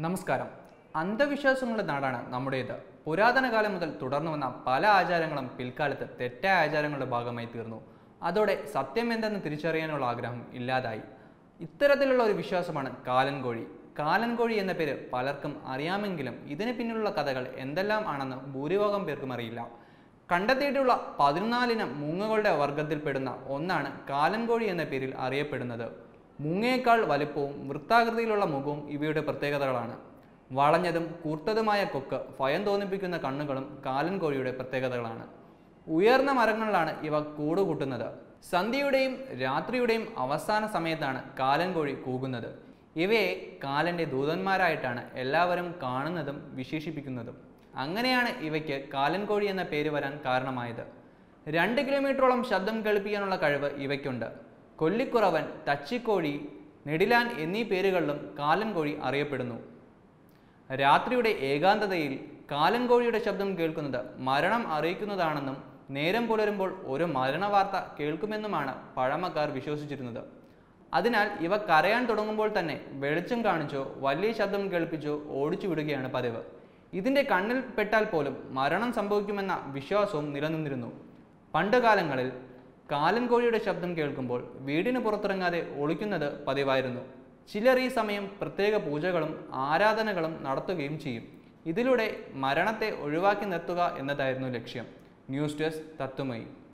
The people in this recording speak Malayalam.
നമസ്കാരം അന്ധവിശ്വാസങ്ങളുടെ നാടാണ് നമ്മുടേത് പുരാതന കാലം മുതൽ തുടർന്നു വന്ന പല ആചാരങ്ങളും പിൽക്കാലത്ത് തെറ്റായ ആചാരങ്ങളുടെ ഭാഗമായി തീർന്നു അതോടെ സത്യം എന്തെന്ന് തിരിച്ചറിയാനുള്ള ആഗ്രഹം ഇല്ലാതായി ഇത്തരത്തിലുള്ള ഒരു വിശ്വാസമാണ് കാലൻകോഴി കാലൻകോഴി എന്ന പേര് പലർക്കും അറിയാമെങ്കിലും ഇതിന് പിന്നിലുള്ള കഥകൾ എന്തെല്ലാം ആണെന്ന് ഭൂരിഭാഗം പേർക്കും അറിയില്ല കണ്ടെത്തിയിട്ടുള്ള പതിനാലിനം മൂങ്ങകളുടെ വർഗത്തിൽപ്പെടുന്ന ഒന്നാണ് കാലൻകോഴി എന്ന പേരിൽ അറിയപ്പെടുന്നത് മൂങ്ങയേക്കാൾ വലുപ്പവും വൃത്താകൃതിയിലുള്ള മുഖവും ഇവയുടെ പ്രത്യേകതകളാണ് വളഞ്ഞതും കൂർത്തതുമായ കൊക്ക് ഭയം തോന്നിപ്പിക്കുന്ന കണ്ണുകളും കാലൻ കോഴിയുടെ പ്രത്യേകതകളാണ് ഉയർന്ന മരങ്ങളിലാണ് ഇവ കൂടുകൂട്ടുന്നത് സന്ധ്യയുടെയും രാത്രിയുടെയും അവസാന സമയത്താണ് കാലൻ കോഴി കൂകുന്നത് ഇവയെ കാലൻ്റെ ദൂതന്മാരായിട്ടാണ് എല്ലാവരും കാണുന്നതും വിശേഷിപ്പിക്കുന്നതും അങ്ങനെയാണ് ഇവയ്ക്ക് കാലൻ കോഴി എന്ന പേര് വരാൻ കാരണമായത് രണ്ട് കിലോമീറ്ററോളം ശബ്ദം കേൾപ്പിക്കാനുള്ള കഴിവ് ഇവയ്ക്കുണ്ട് കൊല്ലിക്കുറവൻ തച്ചിക്കോഴി നെടിലാൻ എന്നീ പേരുകളിലും കാലൻ കോഴി അറിയപ്പെടുന്നു രാത്രിയുടെ ഏകാന്തതയിൽ കാലൻ കോഴിയുടെ ശബ്ദം കേൾക്കുന്നത് മരണം അറിയിക്കുന്നതാണെന്നും നേരം പുലരുമ്പോൾ ഒരു മരണവാർത്ത കേൾക്കുമെന്നുമാണ് പഴമക്കാർ വിശ്വസിച്ചിരുന്നത് അതിനാൽ ഇവ കരയാൻ തുടങ്ങുമ്പോൾ തന്നെ വെളിച്ചം കാണിച്ചോ വലിയ ശബ്ദം കേൾപ്പിച്ചോ ഓടിച്ചു വിടുകയാണ് പതിവ് ഇതിൻ്റെ കണ്ണിൽ പെട്ടാൽ പോലും മരണം സംഭവിക്കുമെന്ന വിശ്വാസവും നിലനിന്നിരുന്നു പണ്ടുകാലങ്ങളിൽ കാലൻ കോഴിയുടെ ശബ്ദം കേൾക്കുമ്പോൾ വീടിന് പുറത്തിറങ്ങാതെ ഒളിക്കുന്നത് പതിവായിരുന്നു ചിലർ ഈ സമയം പ്രത്യേക പൂജകളും ആരാധനകളും നടത്തുകയും ചെയ്യും ഇതിലൂടെ മരണത്തെ ഒഴിവാക്കി നിർത്തുക എന്നതായിരുന്നു ലക്ഷ്യം ന്യൂസ് ഡെസ്ക് തത്വമയി